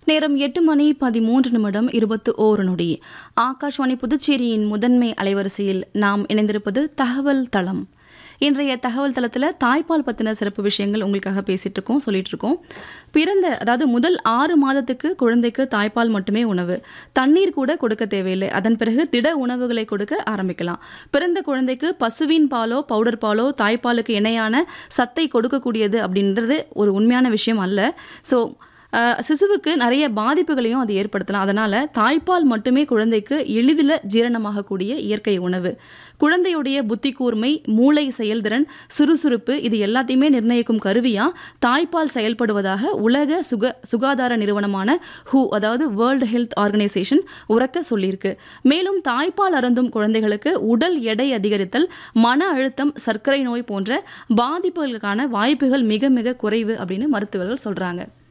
நேரம் எட்டு மணி பதிமூன்று நிமிடம் இருபத்து ஓரு நொடி ஆகாஷ்வாணி புதுச்சேரியின் முதன்மை அலைவரிசையில் நாம் இணைந்திருப்பது தகவல் தளம் இன்றைய தகவல் தளத்தில் தாய்ப்பால் பற்றின சிறப்பு விஷயங்கள் உங்களுக்காக பேசிகிட்டு இருக்கோம் சொல்லிட்டு இருக்கோம் பிறந்த அதாவது முதல் ஆறு மாதத்துக்கு குழந்தைக்கு தாய்ப்பால் மட்டுமே உணவு தண்ணீர் கூட கொடுக்க தேவையில்லை அதன் பிறகு திட உணவுகளை கொடுக்க ஆரம்பிக்கலாம் பிறந்த குழந்தைக்கு பசுவின் பாலோ பவுடர் பாலோ தாய்ப்பாலுக்கு இணையான சத்தை கொடுக்கக்கூடியது அப்படின்றது ஒரு உண்மையான விஷயம் அல்ல ஸோ அஹ், சிசுவுக்கு நிறைய பாதிப்புகளையும் அது ஏற்படுத்தலாம் அதனால் தாய்ப்பால் மட்டுமே குழந்தைக்கு எளிதில் ஜீரணமாகக்கூடிய இயற்கை உணவு குழந்தையுடைய புத்தி கூர்மை மூளை செயல்திறன் சுறுசுறுப்பு இது எல்லாத்தையுமே நிர்ணயிக்கும் கருவியா தாய்ப்பால் செயல்படுவதாக உலக சுக சுகாதார நிறுவனமான ஹூ அதாவது வேர்ல்டு ஹெல்த் ஆர்கனைசேஷன் உறக்க சொல்லியிருக்கு மேலும் தாய்ப்பால் அருந்தும் குழந்தைகளுக்கு உடல் எடை அதிகரித்தல் மன அழுத்தம் சர்க்கரை நோய் போன்ற பாதிப்புகளுக்கான வாய்ப்புகள் மிக மிக குறைவு அப்படின்னு மருத்துவர்கள் சொல்றாங்க